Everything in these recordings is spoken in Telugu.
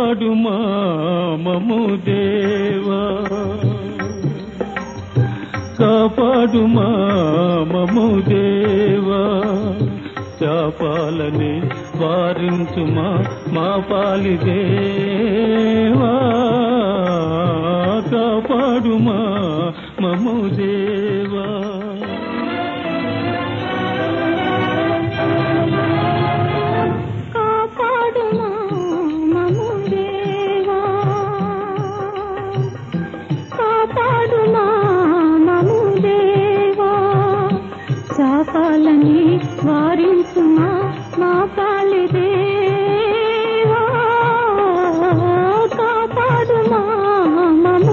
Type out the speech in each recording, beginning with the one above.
కాపాడు మము దేవా కాపాడు మము దేవా శాపాలని వారించుమా మా పాలి దేవా కాపాడు మము దేవా కాపాడుమా మము దేవా కాపాడుమా మము దేవా శాపాలని వారించుమా మా పాలి దేవా కాపాడుమా మము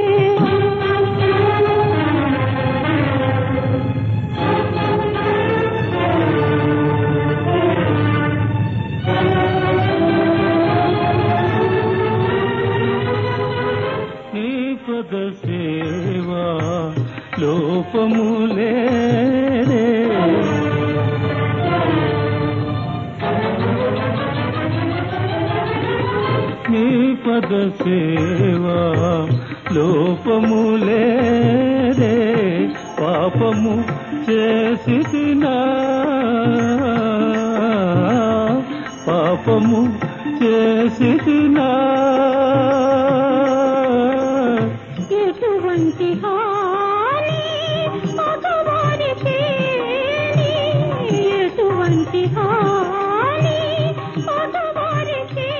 నీ పద సేవా లోపములే నీ పద సేవా లోపములే పాపము చేసి పాపము చేసి ఎటువంటి హాని మగవారికి ఎటువంటి హాని మగవారికి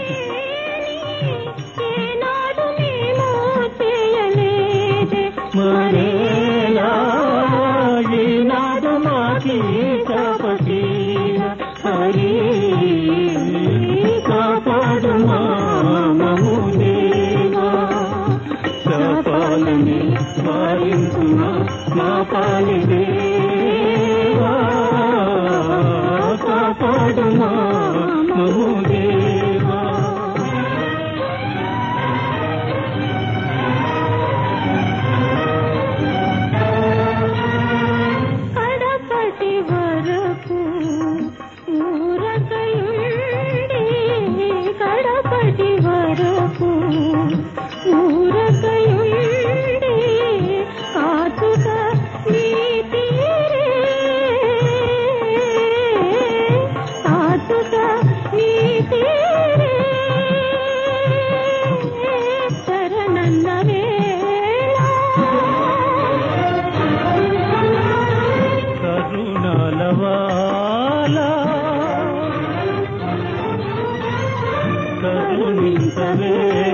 ఏనాడు మేము చేయలేదే మరేలా ఈనాడు మాకి తపతీర హరి కాపాడు మము దేవా శాపాలని వారించుమా మా పాలి దేవా కాపాడు మము దేవా కడపటి వరకు ఊరకయుండి కడపటి వరకు ఊరకయుండి కాచుక నీతిరే కాచుక నీతిరే శరణన్న వేళ కరుణాలవాలా కరుణించవే